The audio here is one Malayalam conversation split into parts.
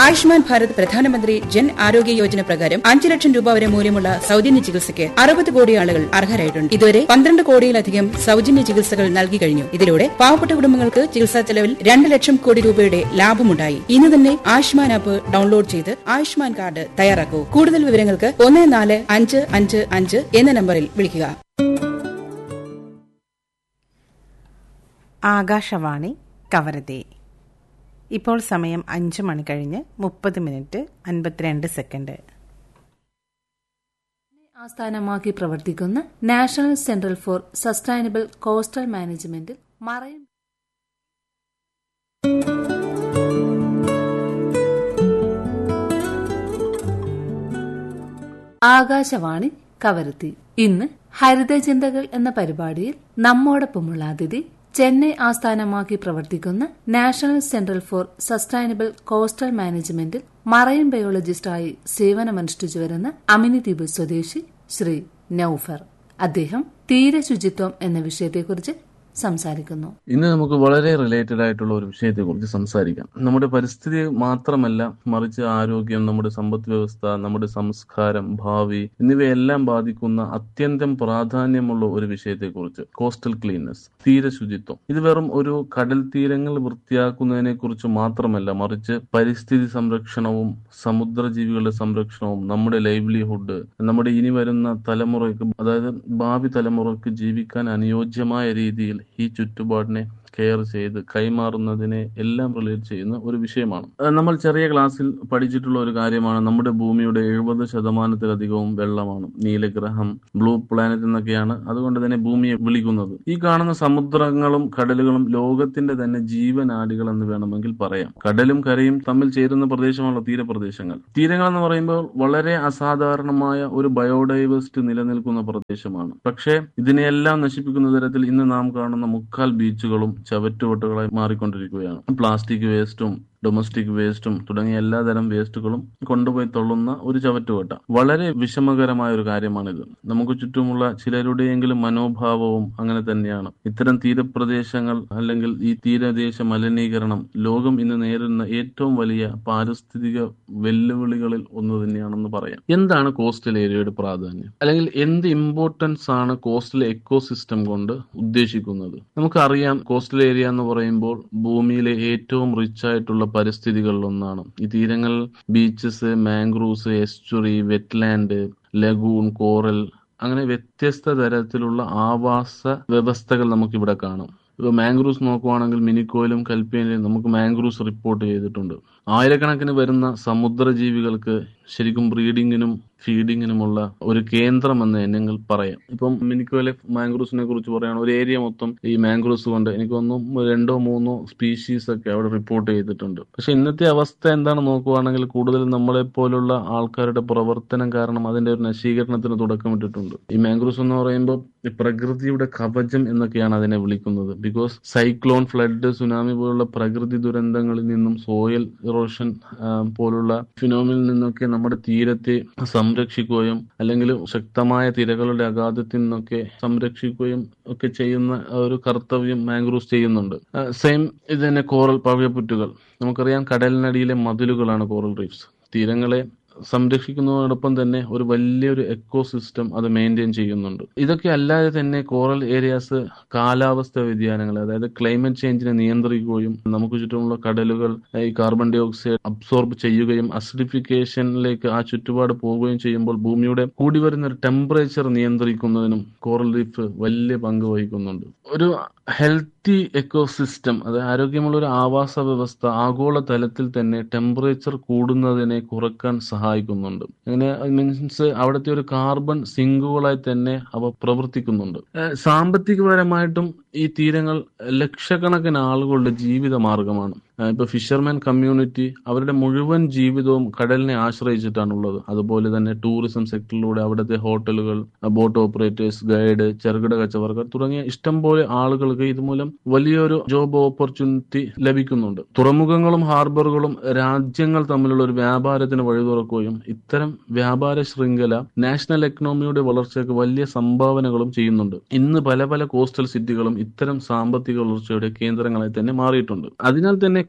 ആയുഷ്മാൻ ഭാരത് പ്രധാനമന്ത്രി ജൻ ആരോഗ്യ യോജന പ്രകാരം അഞ്ച് ലക്ഷം രൂപ വരെ മൂല്യമുള്ള സൗജന്യ ചികിത്സയ്ക്ക് അറുപത് കോടി ആളുകൾ അർഹരായിട്ടുണ്ട് ഇതുവരെ പന്ത്രണ്ട് കോടിയിലധികം സൗജന്യ ചികിത്സകൾ നൽകി കഴിഞ്ഞു ഇതിലൂടെ പാവപ്പെട്ട കുടുംബങ്ങൾക്ക് ചികിത്സാ ചെലവിൽ രണ്ട് ലക്ഷം കോടി രൂപയുടെ ലാഭമുണ്ടായി ഇന്ന് തന്നെ ആയുഷ്മാൻ ആപ്പ് ഡൗൺലോഡ് ചെയ്ത് ആയുഷ്മാൻ കാർഡ് തയ്യാറാക്കൂ കൂടുതൽ വിവരങ്ങൾക്ക് ഒന്ന് നാല് അഞ്ച് അഞ്ച് അഞ്ച് എന്ന നമ്പറിൽ വിളിക്കുക ആകാശവാണി കവരതെ ഇപ്പോൾ സമയം അഞ്ച് മണി കഴിഞ്ഞ് മുപ്പത് മിനിറ്റ് അൻപത്തിരണ്ട് സെക്കൻഡ് ആസ്ഥാനമാക്കി പ്രവർത്തിക്കുന്ന national centre for sustainable coastal മാനേജ്മെന്റിൽ മറൈൻ ആകാശവാണി കവരത്തി ഇന്ന് ഹരിത ചിന്തകൾ എന്ന പരിപാടിയിൽ നമ്മോടൊപ്പമുള്ള അതിഥി ചെന്നൈ ആസ്ഥാനമാക്കി പ്രവർത്തിക്കുന്ന national centre for sustainable coastal മാനേജ്മെന്റിൽ മറൈൻ ബയോളജിസ്റ്റായി സേവനമനുഷ്ഠിച്ചു വരുന്ന അമിനിദ്വീപ് സ്വദേശി ശ്രീ നൌഫർ അദ്ദേഹം തീര ശുചിത്വം എന്ന വിഷയത്തെക്കുറിച്ച് സംസാരിക്കുന്നു ഇന്ന് നമുക്ക് വളരെ റിലേറ്റഡ് ആയിട്ടുള്ള ഒരു വിഷയത്തെക്കുറിച്ച് സംസാരിക്കാം നമ്മുടെ പരിസ്ഥിതി മാത്രമല്ല മറിച്ച് ആരോഗ്യം നമ്മുടെ സമ്പദ് വ്യവസ്ഥ നമ്മുടെ സംസ്കാരം ഭാവി എന്നിവയെല്ലാം ബാധിക്കുന്ന അത്യന്തം പ്രാധാന്യമുള്ള ഒരു വിഷയത്തെക്കുറിച്ച് കോസ്റ്റൽ ക്ലീൻനെസ് തീര ശുചിത്വം ഇത് വെറും ഒരു കടൽ തീരങ്ങൾ വൃത്തിയാക്കുന്നതിനെ കുറിച്ച് മാത്രമല്ല മറിച്ച് പരിസ്ഥിതി സംരക്ഷണവും സമുദ്രജീവികളുടെ സംരക്ഷണവും നമ്മുടെ ലൈവ്ലിഹുഡ് നമ്മുടെ ഇനി വരുന്ന തലമുറയ്ക്ക് അതായത് ഭാവി തലമുറയ്ക്ക് ജീവിക്കാൻ അനുയോജ്യമായ രീതിയിൽ ഈ ചുറ്റുപാടിനെ കെയർ ചെയ്ത് കൈമാറുന്നതിനെ എല്ലാം റിലേറ്റ് ചെയ്യുന്ന ഒരു വിഷയമാണ് അത് നമ്മൾ ചെറിയ ക്ലാസ്സിൽ പഠിച്ചിട്ടുള്ള ഒരു കാര്യമാണ് നമ്മുടെ ഭൂമിയുടെ എഴുപത് ശതമാനത്തിലധികവും വെള്ളമാണ് നീലഗ്രഹം ബ്ലൂ പ്ലാനറ്റ് എന്നൊക്കെയാണ് അതുകൊണ്ട് തന്നെ ഭൂമിയെ വിളിക്കുന്നത് ഈ കാണുന്ന സമുദ്രങ്ങളും കടലുകളും ലോകത്തിന്റെ തന്നെ ജീവനാടികൾ എന്ന് വേണമെങ്കിൽ പറയാം കടലും കരയും തമ്മിൽ ചേരുന്ന പ്രദേശമാണല്ലോ തീരപ്രദേശങ്ങൾ തീരങ്ങൾ എന്ന് പറയുമ്പോൾ വളരെ അസാധാരണമായ ഒരു ബയോഡൈവേഴ്സിറ്റി നിലനിൽക്കുന്ന പ്രദേശമാണ് പക്ഷേ ഇതിനെയെല്ലാം നശിപ്പിക്കുന്ന തരത്തിൽ ഇന്ന് നാം കാണുന്ന മുക്കാൽ ബീച്ചുകളും ചവറ്റുകൊട്ടകളായി മാറിക്കൊണ്ടിരിക്കുകയാണ് പ്ലാസ്റ്റിക് വേസ്റ്റും ഡൊമസ്റ്റിക് വേസ്റ്റും തുടങ്ങിയ എല്ലാതരം വേസ്റ്റുകളും കൊണ്ടുപോയി തള്ളുന്ന ഒരു ചവറ്റുകൊട്ട വളരെ വിഷമകരമായ ഒരു കാര്യമാണിത് നമുക്ക് ചുറ്റുമുള്ള ചിലരുടെയെങ്കിലും മനോഭാവവും അങ്ങനെ തന്നെയാണ് ഇത്തരം തീരപ്രദേശങ്ങൾ അല്ലെങ്കിൽ ഈ തീരദേശ മലിനീകരണം ലോകം ഇന്ന് നേരിടുന്ന ഏറ്റവും വലിയ പാരിസ്ഥിതിക വെല്ലുവിളികളിൽ ഒന്ന് തന്നെയാണെന്ന് പറയാം എന്താണ് കോസ്റ്റൽ ഏരിയയുടെ പ്രാധാന്യം അല്ലെങ്കിൽ എന്ത് ഇമ്പോർട്ടൻസ് ആണ് കോസ്റ്റൽ എക്കോസിസ്റ്റം കൊണ്ട് ഉദ്ദേശിക്കുന്നത് നമുക്കറിയാം കോസ്റ്റൽ ഏരിയ എന്ന് പറയുമ്പോൾ ഭൂമിയിലെ ഏറ്റവും റിച്ച് ആയിട്ടുള്ള പരിസ്ഥിതികളിലൊന്നാണ് ഈ തീരങ്ങൾ beaches mangroves estuary wetland lagoon coral അങ്ങനെ വ്യത്യസ്ത തരത്തിലുള്ള ആവാസ വ്യവസ്ഥകൾ നമുക്കിവിടെ കാണാം ഇപ്പൊ മാംഗ്രൂവ്സ് നോക്കുവാണെങ്കിൽ മിനിക്കോയിലും കൽപ്പേനിലും നമുക്ക് മാംഗ്രൂവ്സ് റിപ്പോർട്ട് ചെയ്തിട്ടുണ്ട് ആയിരക്കണക്കിന് വരുന്ന സമുദ്രജീവികൾക്ക് ശരിക്കും ബ്രീഡിങ്ങിനും ഫീഡിങ്ങിനുമുള്ള ഒരു കേന്ദ്രം എന്ന് ഞങ്ങൾ പറയാം ഇപ്പം മിനിക്കോയിലെ മാംഗ്രൂവ്സിനെ കുറിച്ച് പറയുകയാണ് ഒരു ഏരിയ മൊത്തം ഈ മാംഗ്രൂവ്സ് കൊണ്ട് എനിക്ക് തോന്നുന്നു രണ്ടോ മൂന്നോ സ്പീഷീസ് ഒക്കെ അവിടെ റിപ്പോർട്ട് ചെയ്തിട്ടുണ്ട് പക്ഷെ ഇന്നത്തെ അവസ്ഥ എന്താണ് നോക്കുവാണെങ്കിൽ കൂടുതൽ നമ്മളെ പോലുള്ള ആൾക്കാരുടെ പ്രവർത്തനം കാരണം അതിന്റെ ഒരു നശീകരണത്തിന് തുടക്കമിട്ടിട്ടുണ്ട് ഈ മാംഗ്രൂവ്സ് എന്ന് പറയുമ്പോൾ ഈ പ്രകൃതിയുടെ കവചം എന്നൊക്കെയാണ് അതിനെ വിളിക്കുന്നത് ബിക്കോസ് സൈക്ലോൺ ഫ്ലഡ് സുനാമി പോലുള്ള പ്രകൃതി ദുരന്തങ്ങളിൽ നിന്നും സോയിൽ ഇറോഷൻ പോലുള്ള ഫിനോമിനിൽ നിന്നൊക്കെ നമ്മുടെ തീരത്തെ സംരക്ഷിക്കുകയും അല്ലെങ്കിൽ ശക്തമായ തിരകളുടെ അഗാധത്തിൽ നിന്നൊക്കെ സംരക്ഷിക്കുകയും ഒക്കെ ചെയ്യുന്ന ഒരു കർത്തവ്യം മാംഗ്രൂവ്സ് ചെയ്യുന്നുണ്ട് സെയിം ഇത് തന്നെ കോറൽ പവ്യപ്പുറ്റുകൾ നമുക്കറിയാം കടലിനടിയിലെ മതിലുകളാണ് കോറൽ റീഫ്സ് തീരങ്ങളെ സംരക്ഷിക്കുന്നതോടൊപ്പം തന്നെ ഒരു വലിയൊരു എക്കോ സിസ്റ്റം അത് മെയിൻറ്റെയിൻ ചെയ്യുന്നുണ്ട് ഇതൊക്കെ അല്ലാതെ തന്നെ കോറൽ ഏരിയാസ് കാലാവസ്ഥ വ്യതിയാനങ്ങൾ അതായത് ക്ലൈമറ്റ് ചേഞ്ചിനെ നിയന്ത്രിക്കുകയും നമുക്ക് ചുറ്റുമുള്ള കടലുകൾ ഈ കാർബൺ ഡൈ ഓക്സൈഡ് അബ്സോർബ് ചെയ്യുകയും അസിഡിഫിക്കേഷനിലേക്ക് ആ ചുറ്റുപാട് പോവുകയും ചെയ്യുമ്പോൾ ഭൂമിയുടെ കൂടി വരുന്ന ഒരു ടെമ്പറേച്ചർ നിയന്ത്രിക്കുന്നതിനും കോറൽ റീഫ് വലിയ പങ്ക് വഹിക്കുന്നുണ്ട് ഒരു ഹെൽത്തി എക്കോസിസ്റ്റം അത് ആരോഗ്യമുള്ള ഒരു ആവാസ വ്യവസ്ഥ ആഗോള തലത്തിൽ തന്നെ ടെമ്പറേച്ചർ കൂടുന്നതിനെ കുറക്കാൻ സഹായിക്കുന്നുണ്ട് അങ്ങനെ മീൻസ് അവിടുത്തെ ഒരു കാർബൺ സിങ്കുകളായി തന്നെ അവ പ്രവർത്തിക്കുന്നുണ്ട് സാമ്പത്തികപരമായിട്ടും ഈ തീരങ്ങൾ ലക്ഷക്കണക്കിന് ആളുകളുടെ ജീവിത മാർഗമാണ് ഇപ്പൊ ഫിഷർമാൻ കമ്മ്യൂണിറ്റി അവരുടെ മുഴുവൻ ജീവിതവും കടലിനെ ആശ്രയിച്ചിട്ടാണുള്ളത് അതുപോലെ തന്നെ ടൂറിസം സെക്ടറിലൂടെ അവിടുത്തെ ഹോട്ടലുകൾ ബോട്ട് ഓപ്പറേറ്റേഴ്സ് ഗൈഡ് ചെറുകിട കച്ചവടക്കാർ തുടങ്ങിയ ഇഷ്ടംപോലെ ആളുകൾക്ക് ഇതുമൂലം വലിയൊരു ജോബ് ഓപ്പർച്യൂണിറ്റി ലഭിക്കുന്നുണ്ട് തുറമുഖങ്ങളും ഹാർബറുകളും രാജ്യങ്ങൾ തമ്മിലുള്ള ഒരു വ്യാപാരത്തിന് വഴി തുറക്കുകയും ഇത്തരം വ്യാപാര ശൃംഖല നാഷണൽ എക്കണോമിയുടെ വളർച്ചയ്ക്ക് വലിയ സംഭാവനകളും ചെയ്യുന്നുണ്ട് ഇന്ന് പല പല കോസ്റ്റൽ സിറ്റികളും ഇത്തരം സാമ്പത്തിക വളർച്ചയുടെ കേന്ദ്രങ്ങളായി തന്നെ മാറിയിട്ടുണ്ട് അതിനാൽ തന്നെ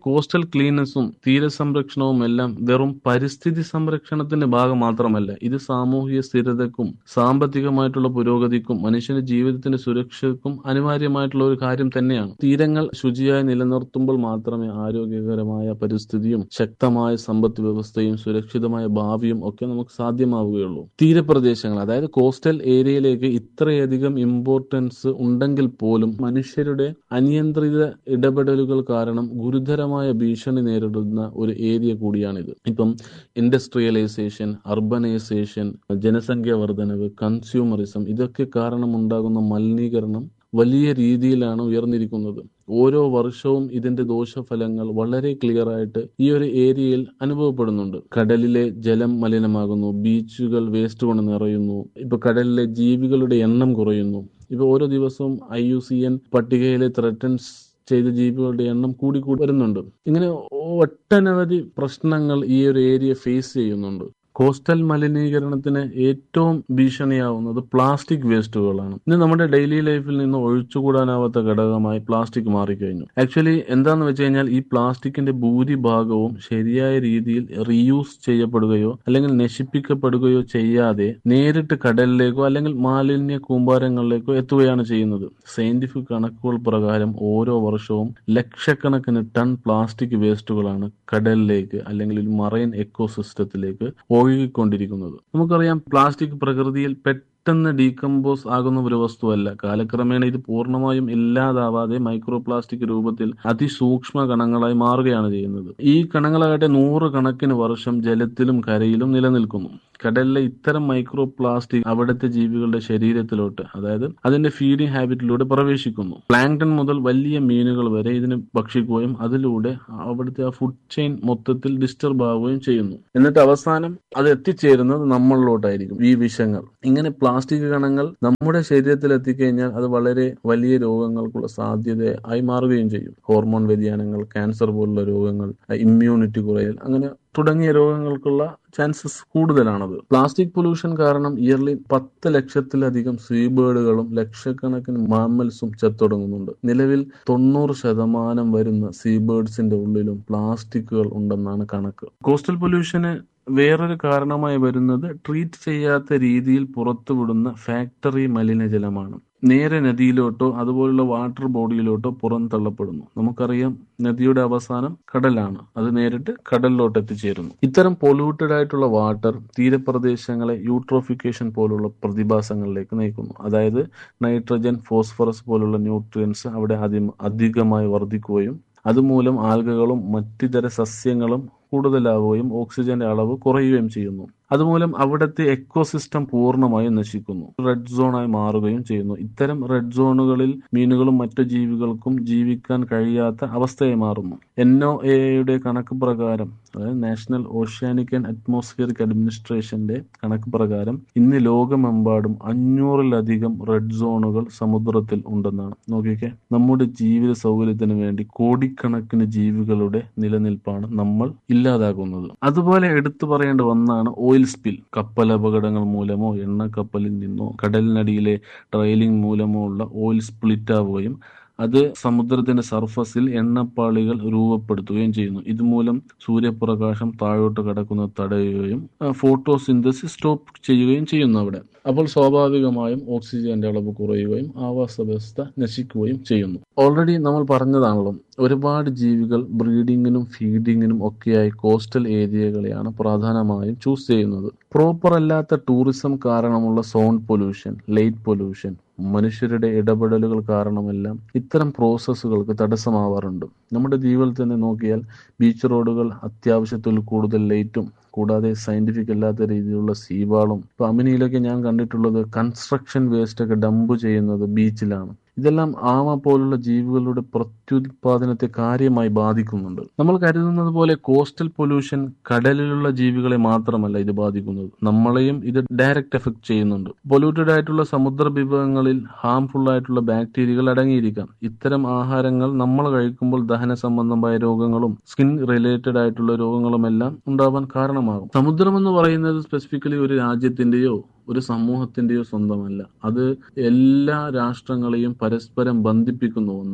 കോസ്റ്റൽ ക്ലീനസും തീരസംരക്ഷണവും എല്ലാം വെറും പരിസ്ഥിതി സംരക്ഷണത്തിന്റെ ഭാഗം മാത്രമല്ല ഇത് സാമൂഹിക സ്ഥിരതക്കും സാമ്പത്തികമായിട്ടുള്ള പുരോഗതിക്കും മനുഷ്യന്റെ ജീവിതത്തിന്റെ സുരക്ഷയ്ക്കും അനിവാര്യമായിട്ടുള്ള ഒരു കാര്യം തന്നെയാണ് തീരങ്ങൾ ശുചിയായി നിലനിർത്തുമ്പോൾ മാത്രമേ ആരോഗ്യകരമായ പരിസ്ഥിതിയും ശക്തമായ സമ്പദ് വ്യവസ്ഥയും സുരക്ഷിതമായ ഭാവിയും ഒക്കെ നമുക്ക് സാധ്യമാവുകയുള്ളൂ തീരപ്രദേശങ്ങൾ അതായത് കോസ്റ്റൽ ഏരിയയിലേക്ക് ഇത്രയധികം ഇമ്പോർട്ടൻസ് ഉണ്ടെങ്കിൽ പോലും മനുഷ്യരുടെ അനിയന്ത്രിത ഇടപെടലുകൾ കാരണം ഗുരുതരമായ ഭീഷണി നേരിടുന്ന ഒരു ഏരിയ കൂടിയാണിത് ഇപ്പം ഇൻഡസ്ട്രിയലൈസേഷൻ അർബനൈസേഷൻ ജനസംഖ്യ വർധനവ് കൺസ്യൂമറിസം ഇതൊക്കെ കാരണം ഉണ്ടാകുന്ന മലിനീകരണം വലിയ രീതിയിലാണ് ഉയർന്നിരിക്കുന്നത് ഓരോ വർഷവും ഇതിന്റെ ദോഷഫലങ്ങൾ വളരെ ക്ലിയർ ആയിട്ട് ഈ ഒരു ഏരിയയിൽ അനുഭവപ്പെടുന്നുണ്ട് കടലിലെ ജലം മലിനമാകുന്നു ബീച്ചുകൾ വേസ്റ്റ് കൊണ്ട് നിറയുന്നു ഇപ്പൊ കടലിലെ ജീവികളുടെ എണ്ണം കുറയുന്നു ഇപ്പൊ ഓരോ ദിവസവും ഐ യു സി എൻ പട്ടികയിലെ ത്രെറ്റൻസ് ചെയ്ത ജീവികളുടെ എണ്ണം കൂടി കൂടി വരുന്നുണ്ട് ഇങ്ങനെ ഒട്ടനവധി പ്രശ്നങ്ങൾ ഈ ഒരു ഏരിയ ഫേസ് ചെയ്യുന്നുണ്ട് കോസ്റ്റൽ മലിനീകരണത്തിന് ഏറ്റവും ഭീഷണിയാവുന്നത് പ്ലാസ്റ്റിക് വേസ്റ്റുകളാണ് ഇന്ന് നമ്മുടെ ഡെയിലി ലൈഫിൽ നിന്ന് ഒഴിച്ചുകൂടാനാവാത്ത ഘടകമായി പ്ലാസ്റ്റിക് മാറിക്കഴിഞ്ഞു ആക്ച്വലി എന്താന്ന് വെച്ച് കഴിഞ്ഞാൽ ഈ പ്ലാസ്റ്റിക്കിന്റെ ഭൂരിഭാഗവും ശരിയായ രീതിയിൽ റീയൂസ് ചെയ്യപ്പെടുകയോ അല്ലെങ്കിൽ നശിപ്പിക്കപ്പെടുകയോ ചെയ്യാതെ നേരിട്ട് കടലിലേക്കോ അല്ലെങ്കിൽ മാലിന്യ കൂമ്പാരങ്ങളിലേക്കോ എത്തുകയാണ് ചെയ്യുന്നത് സയന്റിഫിക് കണക്കുകൾ പ്രകാരം ഓരോ വർഷവും ലക്ഷക്കണക്കിന് ടൺ പ്ലാസ്റ്റിക് വേസ്റ്റുകളാണ് കടലിലേക്ക് അല്ലെങ്കിൽ ഒരു മറൈൻ എക്കോസിസ്റ്റത്തിലേക്ക് ഒഴുകിക്കൊണ്ടിരിക്കുന്നത് നമുക്കറിയാം പ്ലാസ്റ്റിക് പ്രകൃതിയിൽ പെട്ടെന്ന് ഡീകമ്പോസ് ആകുന്ന ഒരു വസ്തുവല്ല കാലക്രമേണ ഇത് പൂർണ്ണമായും ഇല്ലാതാവാതെ മൈക്രോ പ്ലാസ്റ്റിക് രൂപത്തിൽ അതിസൂക്ഷ്മ കണങ്ങളായി മാറുകയാണ് ചെയ്യുന്നത് ഈ കണങ്ങളാകട്ടെ നൂറ് കണക്കിന് വർഷം ജലത്തിലും കരയിലും നിലനിൽക്കുന്നു കടലിലെ ഇത്തരം മൈക്രോ പ്ലാസ്റ്റിക് അവിടുത്തെ ജീവികളുടെ ശരീരത്തിലോട്ട് അതായത് അതിന്റെ ഫീഡിംഗ് ഹാബിറ്റിലൂടെ പ്രവേശിക്കുന്നു പ്ലാങ്ടൺ മുതൽ വലിയ മീനുകൾ വരെ ഇതിനെ ഭക്ഷിക്കുകയും അതിലൂടെ അവിടുത്തെ ആ ഫുഡ് ചെയിൻ മൊത്തത്തിൽ ഡിസ്റ്റർബ് ആവുകയും ചെയ്യുന്നു എന്നിട്ട് അവസാനം അത് എത്തിച്ചേരുന്നത് നമ്മളിലോട്ടായിരിക്കും ഈ വിഷങ്ങൾ ഇങ്ങനെ പ്ലാസ്റ്റിക് കണങ്ങൾ നമ്മുടെ ശരീരത്തിൽ എത്തിക്കഴിഞ്ഞാൽ അത് വളരെ വലിയ രോഗങ്ങൾക്കുള്ള സാധ്യതയായി മാറുകയും ചെയ്യും ഹോർമോൺ വ്യതിയാനങ്ങൾ ക്യാൻസർ പോലുള്ള രോഗങ്ങൾ ഇമ്മ്യൂണിറ്റി കുറയൽ അങ്ങനെ തുടങ്ങിയ രോഗങ്ങൾക്കുള്ള ചാൻസസ് കൂടുതലാണത് പ്ലാസ്റ്റിക് പൊല്യൂഷൻ കാരണം ഇയർലി പത്ത് ലക്ഷത്തിലധികം സീബേഡുകളും ലക്ഷക്കണക്കിന് മാമ്മൽസും ചത്തൊടുങ്ങുന്നുണ്ട് നിലവിൽ തൊണ്ണൂറ് ശതമാനം വരുന്ന സീബേഡ്സിന്റെ ഉള്ളിലും പ്ലാസ്റ്റിക്കുകൾ ഉണ്ടെന്നാണ് കണക്ക് കോസ്റ്റൽ പൊല്യൂഷന് വേറൊരു കാരണമായി വരുന്നത് ട്രീറ്റ് ചെയ്യാത്ത രീതിയിൽ പുറത്തുവിടുന്ന ഫാക്ടറി മലിനജലമാണ് നേരെ നദിയിലോട്ടോ അതുപോലുള്ള വാട്ടർ ബോഡിയിലോട്ടോ പുറന്തള്ളപ്പെടുന്നു നമുക്കറിയാം നദിയുടെ അവസാനം കടലാണ് അത് നേരിട്ട് കടലിലോട്ട് എത്തിച്ചേരുന്നു ഇത്തരം പൊല്യൂട്ടഡ് ആയിട്ടുള്ള വാട്ടർ തീരപ്രദേശങ്ങളെ യൂട്രോഫിക്കേഷൻ പോലുള്ള പ്രതിഭാസങ്ങളിലേക്ക് നയിക്കുന്നു അതായത് നൈട്രജൻ ഫോസ്ഫറസ് പോലുള്ള ന്യൂട്രിയൻസ് അവിടെ അധികമായി വർദ്ധിക്കുകയും അതുമൂലം ആൽഗകളും മറ്റിതര സസ്യങ്ങളും കൂടുതലാവുകയും ഓക്സിജന്റെ അളവ് കുറയുകയും ചെയ്യുന്നു അതുമൂലം അവിടുത്തെ എക്കോസിസ്റ്റം പൂർണ്ണമായും നശിക്കുന്നു റെഡ് സോണായി മാറുകയും ചെയ്യുന്നു ഇത്തരം റെഡ് സോണുകളിൽ മീനുകളും മറ്റു ജീവികൾക്കും ജീവിക്കാൻ കഴിയാത്ത അവസ്ഥയായി മാറുന്നു എൻ ഒ എയുടെ കണക്ക് പ്രകാരം അതായത് നാഷണൽ ഓഷ്യാനിക് ആൻഡ് അറ്റ്മോസ്ഫിയറിക് അഡ്മിനിസ്ട്രേഷന്റെ കണക്ക് പ്രകാരം ഇന്ന് ലോകമെമ്പാടും അഞ്ഞൂറിലധികം റെഡ് സോണുകൾ സമുദ്രത്തിൽ ഉണ്ടെന്നാണ് നോക്കിക്കേ നമ്മുടെ ജീവിത സൗകര്യത്തിന് വേണ്ടി കോടിക്കണക്കിന് ജീവികളുടെ നിലനിൽപ്പാണ് നമ്മൾ ഇല്ലാതാകുന്നത് അതുപോലെ എടുത്തു പറയേണ്ട ഒന്നാണ് ഓയിൽ സ്പിൽ കപ്പൽ അപകടങ്ങൾ മൂലമോ എണ്ണക്കപ്പലിൽ നിന്നോ കടലിനടിയിലെ ട്രയലിംഗ് മൂലമോ ഉള്ള ഓയിൽ സ്പ്ലിറ്റ് ആവുകയും അത് സമുദ്രത്തിന്റെ സർഫസിൽ എണ്ണപ്പാളികൾ രൂപപ്പെടുത്തുകയും ചെയ്യുന്നു ഇതുമൂലം സൂര്യപ്രകാശം താഴോട്ട് കടക്കുന്നത് തടയുകയും ഫോട്ടോസിന്തസിസ് സ്റ്റോപ്പ് ചെയ്യുകയും ചെയ്യുന്നു അവിടെ അപ്പോൾ സ്വാഭാവികമായും ഓക്സിജന്റെ അളവ് കുറയുകയും ആവാസ വ്യവസ്ഥ നശിക്കുകയും ചെയ്യുന്നു ഓൾറെഡി നമ്മൾ പറഞ്ഞതാണല്ലോ ഒരുപാട് ജീവികൾ ബ്രീഡിങ്ങിനും ഫീഡിങ്ങിനും ഒക്കെയായി കോസ്റ്റൽ ഏരിയകളെയാണ് പ്രധാനമായും ചൂസ് ചെയ്യുന്നത് പ്രോപ്പർ അല്ലാത്ത ടൂറിസം കാരണമുള്ള സൗണ്ട് പൊല്യൂഷൻ ലൈറ്റ് പൊല്യൂഷൻ മനുഷ്യരുടെ ഇടപെടലുകൾ കാരണമെല്ലാം ഇത്തരം പ്രോസസ്സുകൾക്ക് തടസ്സമാവാറുണ്ട് നമ്മുടെ ദ്വീപിൽ തന്നെ നോക്കിയാൽ ബീച്ച് റോഡുകൾ അത്യാവശ്യത്തിൽ കൂടുതൽ ലൈറ്റും കൂടാതെ സയന്റിഫിക് അല്ലാത്ത രീതിയിലുള്ള സീവാളും ഇപ്പൊ അമിനിയിലൊക്കെ ഞാൻ കണ്ടിട്ടുള്ളത് കൺസ്ട്രക്ഷൻ വേസ്റ്റ് ഒക്കെ ഡംപ് ചെയ്യുന്നത് ബീച്ചിലാണ് ഇതെല്ലാം ആമ പോലുള്ള ജീവികളുടെ പ്രത്യുത്പാദനത്തെ കാര്യമായി ബാധിക്കുന്നുണ്ട് നമ്മൾ കരുതുന്നത് പോലെ കോസ്റ്റൽ പൊല്യൂഷൻ കടലിലുള്ള ജീവികളെ മാത്രമല്ല ഇത് ബാധിക്കുന്നത് നമ്മളെയും ഇത് ഡയറക്റ്റ് എഫക്ട് ചെയ്യുന്നുണ്ട് പൊല്യൂട്ടഡ് ആയിട്ടുള്ള സമുദ്ര വിഭവങ്ങളിൽ ഹാംഫുൾ ആയിട്ടുള്ള ബാക്ടീരിയകൾ അടങ്ങിയിരിക്കാം ഇത്തരം ആഹാരങ്ങൾ നമ്മൾ കഴിക്കുമ്പോൾ ദഹന സംബന്ധമായ രോഗങ്ങളും സ്കിൻ റിലേറ്റഡ് ആയിട്ടുള്ള രോഗങ്ങളും എല്ലാം ഉണ്ടാവാൻ കാരണമാകും സമുദ്രം എന്ന് പറയുന്നത് സ്പെസിഫിക്കലി ഒരു രാജ്യത്തിന്റെയോ ഒരു സമൂഹത്തിന്റെയോ സ്വന്തമല്ല അത് എല്ലാ രാഷ്ട്രങ്ങളെയും പരസ്പരം ബന്ധിപ്പിക്കുന്ന ഒന്നാണ്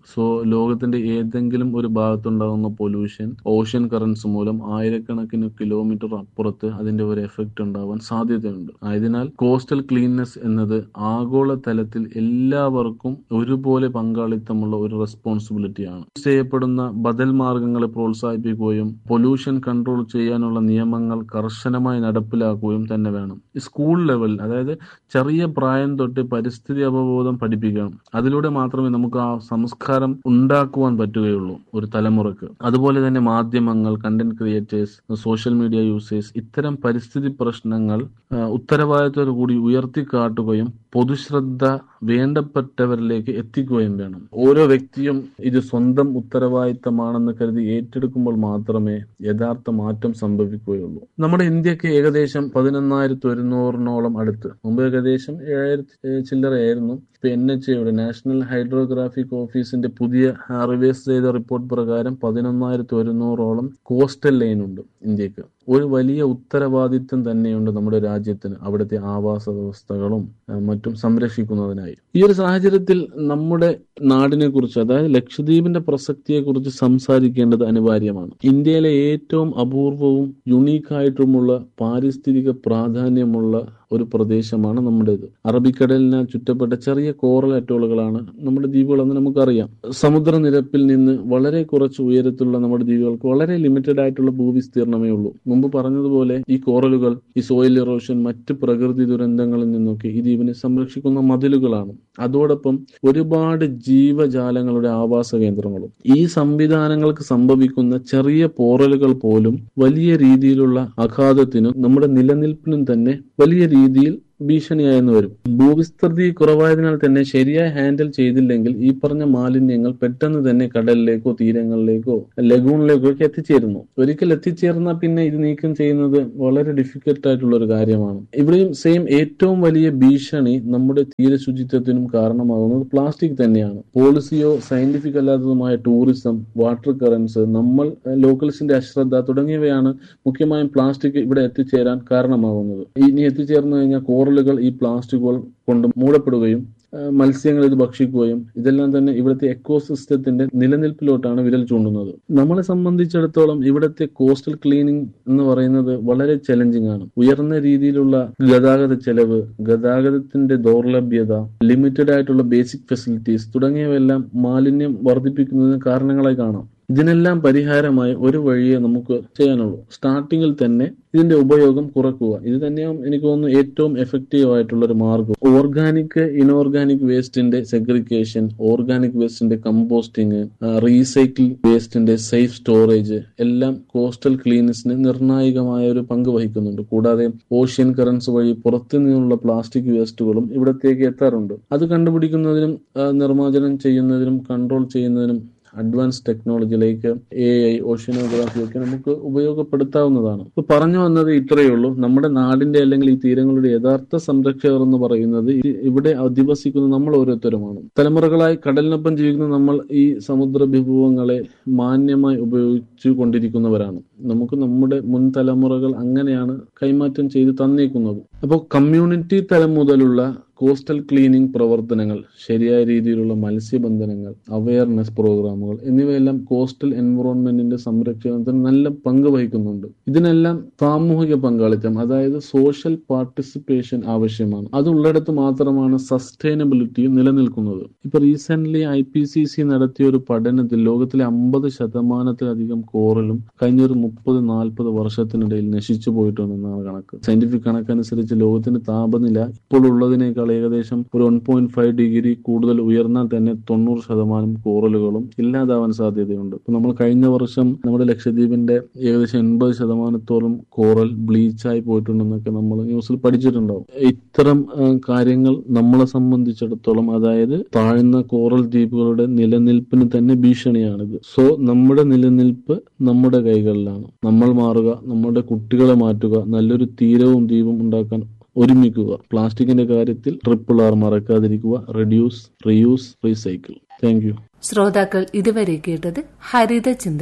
സോ ലോകത്തിന്റെ ഏതെങ്കിലും ഒരു ഭാഗത്തുണ്ടാകുന്ന പൊല്യൂഷൻ ഓഷ്യൻ കറൻസ് മൂലം ആയിരക്കണക്കിന് കിലോമീറ്റർ അപ്പുറത്ത് അതിന്റെ ഒരു എഫക്റ്റ് ഉണ്ടാവാൻ സാധ്യതയുണ്ട് ആയതിനാൽ കോസ്റ്റൽ ക്ലീൻനെസ് എന്നത് ആഗോള തലത്തിൽ എല്ലാവർക്കും ഒരുപോലെ പങ്കാളിത്തമുള്ള ഒരു റെസ്പോൺസിബിലിറ്റിയാണ് യൂസ് ചെയ്യപ്പെടുന്ന ബദൽ മാർഗങ്ങളെ പ്രോത്സാഹിപ്പിക്കുകയും പൊല്യൂഷൻ കൺട്രോൾ ചെയ്യാനുള്ള നിയമങ്ങൾ കർശനമായി നടപ്പിലാക്കുകയും തന്നെ വേണം സ്കൂൾ ലെവൽ അതായത് ചെറിയ പ്രായം തൊട്ട് പരിസ്ഥിതി അവബോധം പഠിപ്പിക്കണം അതിലൂടെ മാത്രമേ നമുക്ക് ആ സംസ്കാരം ഉണ്ടാക്കുവാൻ പറ്റുകയുള്ളൂ ഒരു തലമുറക്ക് അതുപോലെ തന്നെ മാധ്യമങ്ങൾ content creators social media users ഇത്തരം പരിസ്ഥിതി പ്രശ്നങ്ങൾ ഉത്തരവാദിത്തോടു കൂടി ഉയർത്തിക്കാട്ടുകയും പൊതുശ്രദ്ധ വേണ്ടപ്പെട്ടവരിലേക്ക് എത്തിക്കുകയും വേണം ഓരോ വ്യക്തിയും ഇത് സ്വന്തം ഉത്തരവാദിത്തമാണെന്ന് കരുതി ഏറ്റെടുക്കുമ്പോൾ മാത്രമേ യഥാർത്ഥ മാറ്റം സംഭവിക്കുകയുള്ളൂ നമ്മുടെ ഇന്ത്യക്ക് ഏകദേശം പതിനൊന്നായിരത്തി ഒരുന്നൂറിനോളം അടുത്ത് മുമ്പ് ഏകദേശം ഏഴായിരത്തി ചില്ലറയായിരുന്നു ഇപ്പൊ എൻ എച്ച് എയുടെ നാഷണൽ ഹൈഡ്രോഗ്രാഫിക് ഓഫീസിന്റെ പുതിയ റിവേഴ്സ് ചെയ്ത റിപ്പോർട്ട് പ്രകാരം പതിനൊന്നായിരത്തി ഒരുന്നൂറോളം കോസ്റ്റൽ ലൈൻ ഉണ്ട് ഇന്ത്യക്ക് ഒരു വലിയ ഉത്തരവാദിത്വം തന്നെയുണ്ട് നമ്മുടെ രാജ്യത്തിന് അവിടുത്തെ ആവാസ വ്യവസ്ഥകളും മറ്റും സംരക്ഷിക്കുന്നതിനായി ഈ ഒരു സാഹചര്യത്തിൽ നമ്മുടെ നാടിനെ കുറിച്ച് അതായത് ലക്ഷദ്വീപിന്റെ പ്രസക്തിയെ കുറിച്ച് സംസാരിക്കേണ്ടത് അനിവാര്യമാണ് ഇന്ത്യയിലെ ഏറ്റവും അപൂർവവും യുണീക്കായിട്ടുമുള്ള പാരിസ്ഥിതിക പ്രാധാന്യമുള്ള ഒരു പ്രദേശമാണ് നമ്മുടേത് അറബിക്കടലിനാൽ ചുറ്റപ്പെട്ട ചെറിയ കോറൽ അറ്റോളുകളാണ് നമ്മുടെ ദ്വീപുകളെന്ന് നമുക്കറിയാം സമുദ്രനിരപ്പിൽ നിന്ന് വളരെ കുറച്ച് ഉയരത്തിലുള്ള നമ്മുടെ ദ്വീപുകൾക്ക് വളരെ ലിമിറ്റഡ് ആയിട്ടുള്ള ഭൂവിസ്തീർണമേ ഉള്ളൂ മുമ്പ് പറഞ്ഞതുപോലെ ഈ കോറലുകൾ ഈ സോയിൽ ഇറോഷൻ മറ്റ് പ്രകൃതി ദുരന്തങ്ങളിൽ നിന്നൊക്കെ ഈ ദ്വീപിനെ സംരക്ഷിക്കുന്ന മതിലുകളാണ് അതോടൊപ്പം ഒരുപാട് ജീവജാലങ്ങളുടെ ആവാസ കേന്ദ്രങ്ങളും ഈ സംവിധാനങ്ങൾക്ക് സംഭവിക്കുന്ന ചെറിയ പോറലുകൾ പോലും വലിയ രീതിയിലുള്ള അഘാതത്തിനും നമ്മുടെ നിലനിൽപ്പിനും തന്നെ വലിയ രീതിയിൽ ഭീഷണിയായെന്ന് വരും ഭൂവിസ്തൃതി കുറവായതിനാൽ തന്നെ ശരിയായി ഹാൻഡിൽ ചെയ്തില്ലെങ്കിൽ ഈ പറഞ്ഞ മാലിന്യങ്ങൾ പെട്ടെന്ന് തന്നെ കടലിലേക്കോ തീരങ്ങളിലേക്കോ ലഗൂണിലേക്കോ ഒക്കെ എത്തിച്ചേരുന്നു ഒരിക്കൽ എത്തിച്ചേർന്നാൽ പിന്നെ ഇത് നീക്കം ചെയ്യുന്നത് വളരെ ഡിഫിക്കൽട്ട് ആയിട്ടുള്ള ഒരു കാര്യമാണ് ഇവിടെയും സെയിം ഏറ്റവും വലിയ ഭീഷണി നമ്മുടെ തീരശുചിത്വത്തിനും കാരണമാകുന്നത് പ്ലാസ്റ്റിക് തന്നെയാണ് പോളിസിയോ സയന്റിഫിക് അല്ലാത്തതുമായ ടൂറിസം വാട്ടർ കറൻസ് നമ്മൾ ലോക്കൽസിന്റെ അശ്രദ്ധ തുടങ്ങിയവയാണ് മുഖ്യമായും പ്ലാസ്റ്റിക് ഇവിടെ എത്തിച്ചേരാൻ കാരണമാകുന്നത് ഇനി എത്തിച്ചേർന്നു കഴിഞ്ഞാൽ കോറലുകൾ ഈ പ്ലാസ്റ്റിക്കുകൾ കൊണ്ട് മൂടപ്പെടുകയും മത്സ്യങ്ങൾ ഇത് ഭക്ഷിക്കുകയും ഇതെല്ലാം തന്നെ ഇവിടുത്തെ എക്കോസിസ്റ്റത്തിന്റെ നിലനിൽപ്പിലോട്ടാണ് വിരൽ ചൂണ്ടുന്നത് നമ്മളെ സംബന്ധിച്ചിടത്തോളം ഇവിടുത്തെ കോസ്റ്റൽ ക്ലീനിങ് എന്ന് പറയുന്നത് വളരെ ചലഞ്ചിങ് ആണ് ഉയർന്ന രീതിയിലുള്ള ഗതാഗത ചെലവ് ഗതാഗതത്തിന്റെ ദൗർലഭ്യത ലിമിറ്റഡ് ആയിട്ടുള്ള ബേസിക് ഫെസിലിറ്റീസ് തുടങ്ങിയവയെല്ലാം മാലിന്യം വർദ്ധിപ്പിക്കുന്നതിന് കാരണങ്ങളായി കാണാം ഇതിനെല്ലാം പരിഹാരമായി ഒരു വഴിയെ നമുക്ക് ചെയ്യാനുള്ളൂ സ്റ്റാർട്ടിങ്ങിൽ തന്നെ ഇതിന്റെ ഉപയോഗം കുറക്കുക ഇത് തന്നെയാണ് എനിക്ക് തോന്നുന്നു ഏറ്റവും എഫക്റ്റീവ് ആയിട്ടുള്ള ഒരു മാർഗം ഓർഗാനിക് ഇനോർഗാനിക് വേസ്റ്റിന്റെ സെഗ്രിഗേഷൻ ഓർഗാനിക് വേസ്റ്റിന്റെ കമ്പോസ്റ്റിംഗ് റീസൈക്കിൾ വേസ്റ്റിന്റെ സേഫ് സ്റ്റോറേജ് എല്ലാം കോസ്റ്റൽ ക്ലീനസിന് നിർണായകമായ ഒരു പങ്ക് വഹിക്കുന്നുണ്ട് കൂടാതെ ഓഷ്യൻ കറൻസ് വഴി പുറത്തു നിന്നുള്ള പ്ലാസ്റ്റിക് വേസ്റ്റുകളും ഇവിടത്തേക്ക് എത്താറുണ്ട് അത് കണ്ടുപിടിക്കുന്നതിനും നിർമ്മാർജ്ജനം ചെയ്യുന്നതിനും കൺട്രോൾ ചെയ്യുന്നതിനും അഡ്വാൻസ് ടെക്നോളജിയിലേക്ക് എ ഐ ഓഷ്യനോഗ്രാഫി ഒക്കെ നമുക്ക് ഉപയോഗപ്പെടുത്താവുന്നതാണ് ഇപ്പൊ പറഞ്ഞു വന്നത് ഇത്രയേ ഉള്ളൂ നമ്മുടെ നാടിന്റെ അല്ലെങ്കിൽ ഈ തീരങ്ങളുടെ യഥാർത്ഥ സംരക്ഷകർ എന്ന് പറയുന്നത് ഇവിടെ അധിവസിക്കുന്ന നമ്മൾ ഓരോരുത്തരുമാണ് തലമുറകളായി കടലിനൊപ്പം ജീവിക്കുന്ന നമ്മൾ ഈ സമുദ്ര വിഭവങ്ങളെ മാന്യമായി ഉപയോഗിച്ചു കൊണ്ടിരിക്കുന്നവരാണ് നമുക്ക് നമ്മുടെ മുൻ തലമുറകൾ അങ്ങനെയാണ് കൈമാറ്റം ചെയ്ത് തന്നേക്കുന്നത് അപ്പോൾ കമ്മ്യൂണിറ്റി തലം മുതലുള്ള കോസ്റ്റൽ ക്ലീനിംഗ് പ്രവർത്തനങ്ങൾ ശരിയായ രീതിയിലുള്ള മത്സ്യബന്ധനങ്ങൾ അവയർനെസ് പ്രോഗ്രാമുകൾ എന്നിവയെല്ലാം കോസ്റ്റൽ എൻവറോൺമെന്റിന്റെ സംരക്ഷണത്തിന് നല്ല പങ്ക് വഹിക്കുന്നുണ്ട് ഇതിനെല്ലാം സാമൂഹിക പങ്കാളിത്തം അതായത് സോഷ്യൽ പാർട്ടിസിപ്പേഷൻ ആവശ്യമാണ് അതുള്ളിടത്ത് മാത്രമാണ് സസ്റ്റൈനബിലിറ്റി നിലനിൽക്കുന്നത് ഇപ്പൊ recent I P C C നടത്തിയ ഒരു പഠനത്തിൽ ലോകത്തിലെ അമ്പത് ശതമാനത്തിലധികം കോറലും കഴിഞ്ഞൊരു മുപ്പത് നാൽപ്പത് വർഷത്തിനിടയിൽ നശിച്ചു പോയിട്ടുണ്ടെന്നാണ് കണക്ക് സയന്റിഫിക് കണക്കനുസരിച്ച് ലോകത്തിന്റെ താപനില ഇപ്പോൾ ഉള്ളതിനേക്കാൾ ഏകദേശം ഒരു വൺ പോയിന്റ് ഫൈവ് ഡിഗ്രി കൂടുതൽ ഉയർന്നാൽ തന്നെ തൊണ്ണൂറ് ശതമാനം കോറലുകളും ഇല്ലാതാവാൻ സാധ്യതയുണ്ട് ഇപ്പൊ നമ്മൾ കഴിഞ്ഞ വർഷം നമ്മുടെ ലക്ഷദ്വീപിന്റെ ഏകദേശം എൺപത് ശതമാനത്തോളം കോറൽ ബ്ലീച്ചായി പോയിട്ടുണ്ടെന്നൊക്കെ നമ്മൾ ന്യൂസിൽ പഠിച്ചിട്ടുണ്ടാവും ഇത്തരം കാര്യങ്ങൾ നമ്മളെ സംബന്ധിച്ചിടത്തോളം അതായത് താഴ്ന്ന കോറൽ ദ്വീപുകളുടെ നിലനിൽപ്പിന് തന്നെ ഭീഷണിയാണിത് സോ നമ്മുടെ നിലനിൽപ്പ് നമ്മുടെ കൈകളിലാണ് നമ്മൾ മാറുക നമ്മുടെ കുട്ടികളെ മാറ്റുക നല്ലൊരു തീരവും ദ്വീപും ഉണ്ടാക്കാൻ ഒരുമിക്കുക പ്ലാസ്റ്റിക്കിന്റെ കാര്യത്തിൽ ട്രിപ്പിൾ ആർ മറക്കാതിരിക്കുക reduce reuse recycle thank you ശ്രോതാക്കൾ ഇതുവരെ കേട്ടത് ഹരിത ചിന്തകൾ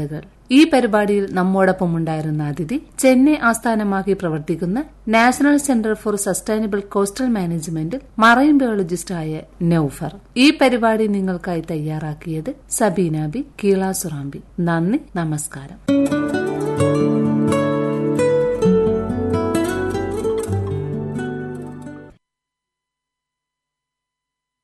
ഈ പരിപാടിയിൽ നമ്മോടൊപ്പം ഉണ്ടായിരുന്ന അതിഥി ചെന്നൈ ആസ്ഥാനമാക്കി പ്രവർത്തിക്കുന്ന national centre for sustainable coastal മാനേജ്മെന്റിൽ മറൈൻ ബയോളജിസ്റ്റായ നൌഫർ ഈ പരിപാടി നിങ്ങൾക്കായി തയ്യാറാക്കിയത് സബീന ബി കീള സുറാമ്പി നന്ദി നമസ്കാരം